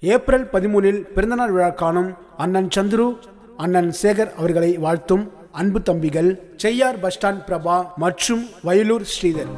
April பதிமூனில் பிறந்தநாள் விழா காணும் அண்ணன் சந்துரு அண்ணன் சேகர் அவர்களை வாழ்த்தும் அன்பு தம்பிகள் செய்யார் பஸ் ஸ்டாண்ட் பிரபா மற்றும் வயலூர் ஸ்ரீதர்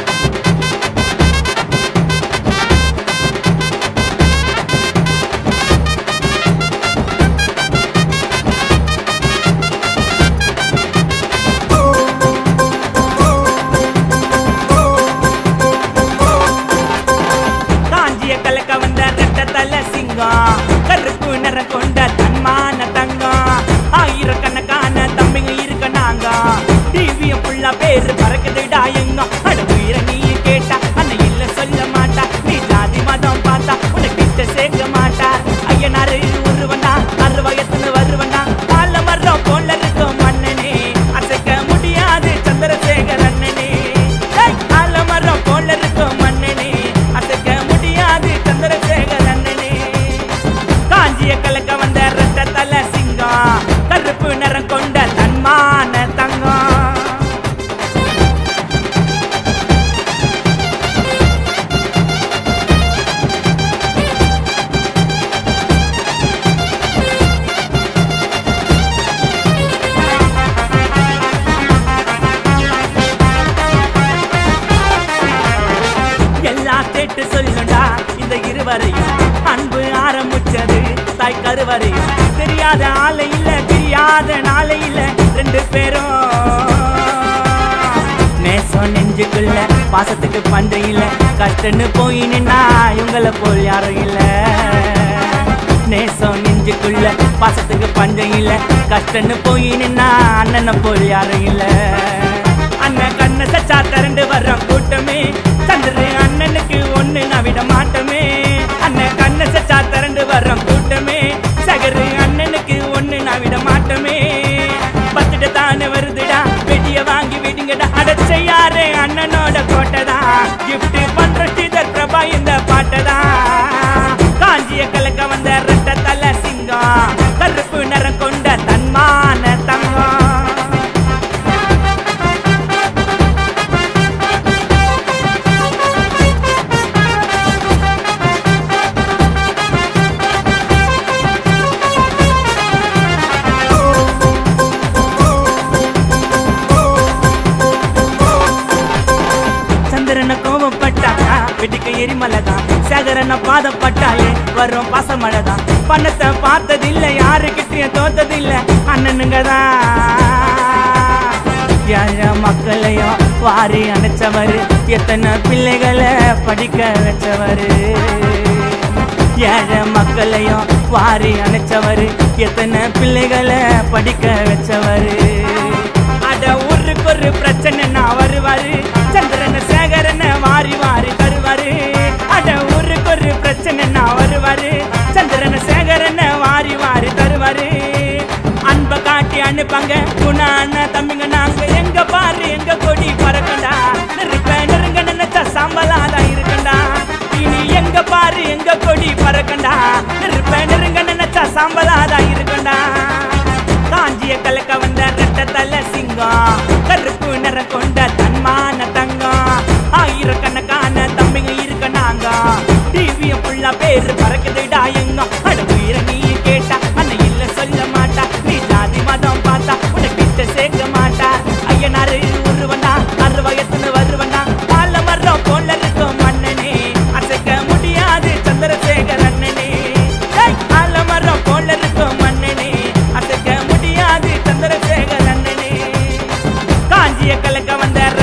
காஞ்சிய கலக்க வந்த ரெட்ட தல சிங்கம் கருப்பு நிறம் கொண்ட தன்மான தங்கம் ஆயிரக்கணக்கான தம்பிங்க இருக்க நாங்க டிவிய புள்ளா பேரு பறக்குதுடா எங்க அட உயிர நீ கேட்டா அண்ணன் இல்ல சொல்ல மாட்டா நீ ஜாதி மதம் பார்த்தா உனக்கிட்ட சேர்க்க மாட்டா ஐயனாரு உருவண்டா அறுவயத்துன்னு வருவண்டா பால மரம் போல இருக்கும் மன்னனே அசைக்க முடியாது சந்திரசேகர் அண்ணனே ஏய், ஆலமரம் போல இருக்கும் மன்னனே அசைக்க முடியாது சந்திரசேகர் அண்ணனே காஞ்சிய கலக்க வந்த ரத்த தல சிங்கம் கருப்பு நிறம் கொண்ட தன்மான தங்கம் எல்லாம் கேட்டு சொல்லுண்டா இந்த இருவரையும் அன்பு ஆரம்பிச்சது தாய் கருவறையும் தெரியாத ஆளை இல்ல தெரியாத நாளை இல்ல ரெண்டு பேரும் நேசம் நெஞ்சுக்குள்ள பாசத்துக்கு பஞ்சம் இல்ல கஷ்டன்னு போய் நின்னா இவங்கள போல் யாரும் இல்ல நேசம் நெஞ்சுக்குள்ள பாசத்துக்கு பஞ்சம் இல்ல கஷ்டன்னு போய் நின்னா அண்ணனை போல் யாரும் இல்ல அண்ணன் கண்ண சச்சா திரண்டு வர்றோம் கூட்டமே சந்திர அண்ணனுக்கு ஒண்ணு நான் விட மாட்டோமே அண்ணன் கண்ண சச்சா திரண்டு வர்றோம் கூட்டமே சகரு அண்ணனுக்கு ஒண்ணு நான் விட மாட்டோமே பத்துட்டு தானே வருதுடா வெடிய வாங்கி விடுங்கடா அடைச்ச யாரு அண்ணனோட கோட்டைடா கிஃப்ட் பண்ற ஸ்ரீதர் பிரபா இந்த பாட்டடா காஞ்சிய கலக்க வந்த ரெட்ட தல சிங்கம் கருப்பு நிறம் கொண்ட தன்மான தங்கம் சந்திரன கோபப்பட்டாக்கா வெடிக்க எரிமலைதான் சேகரன பாதப்பட்டாலே வரும் பாசமழைதான் பணத்தை பார்த்ததில்ல யாருக்கிட்டையும் தோத்ததில்ல அண்ணனுங்க தான் ஏழ மக்களையும் வாரி அணைச்சவர் எத்தனை பிள்ளைகளை படிக்க வச்சவர் ஏழ மக்களையும் வாரி அணைச்சவர் எத்தனை பிள்ளைகளை படிக்க வச்சவர் அட ஊருக்கு ஒரு பிரச்சனைன்னா வருவாரு சந்திரன சேகரன வாரி வாரி தருவாரு அட ஊருக்கு ஒரு பிரச்சனைன்னா வருவாரு சந்திரன சேகரன வாரி வாரி தருவாரு அன்ப காட்டி அனுப்பாங்க குணான தம்பிங்க நாங்க எங்க பாரு எங்க கொடி பறக்கண்டா நெருப்ப நெருங்க நினைச்சா சாம்பலாதான் இருக்கண்டா இனி எங்க பாரு எங்க கொடி பறக்கண்டா நெருப்ப நெருங்க நினைச்சா சாம்பலாதான் இருக்கண்டா காஞ்சிய கலக்க வந்த ரெட்ட தல சிங்கம் கருப்பு நிறம் கொண்ட தன்மான தங்கம் ஆயிரக்கணக்கான தம்பிங்க இருக்க நாங்க டிவிய புள்ளா பேரு பறக்குதுடா எங்க அட உயிர நீ கேட்டா அண்ணன் இல்ல சொல்ல மாட்டா நீ ஜாதி மதம் பார்த்தா உனக்கிட்ட சேர்க்க மாட்டா ஐயனாரு உருவண்டா அறுவயத்துன்னு வருவண்டா பால மரம் போல இருக்கும் மன்னனே அசைக்க முடியாது சந்திரசேகர் அண்ணனே ஏய், ஆலமரம் போல இருக்கும் மன்னனே அசைக்க முடியாது சந்திரசேகர் அண்ணனே காஞ்சிய கலக்க வந்த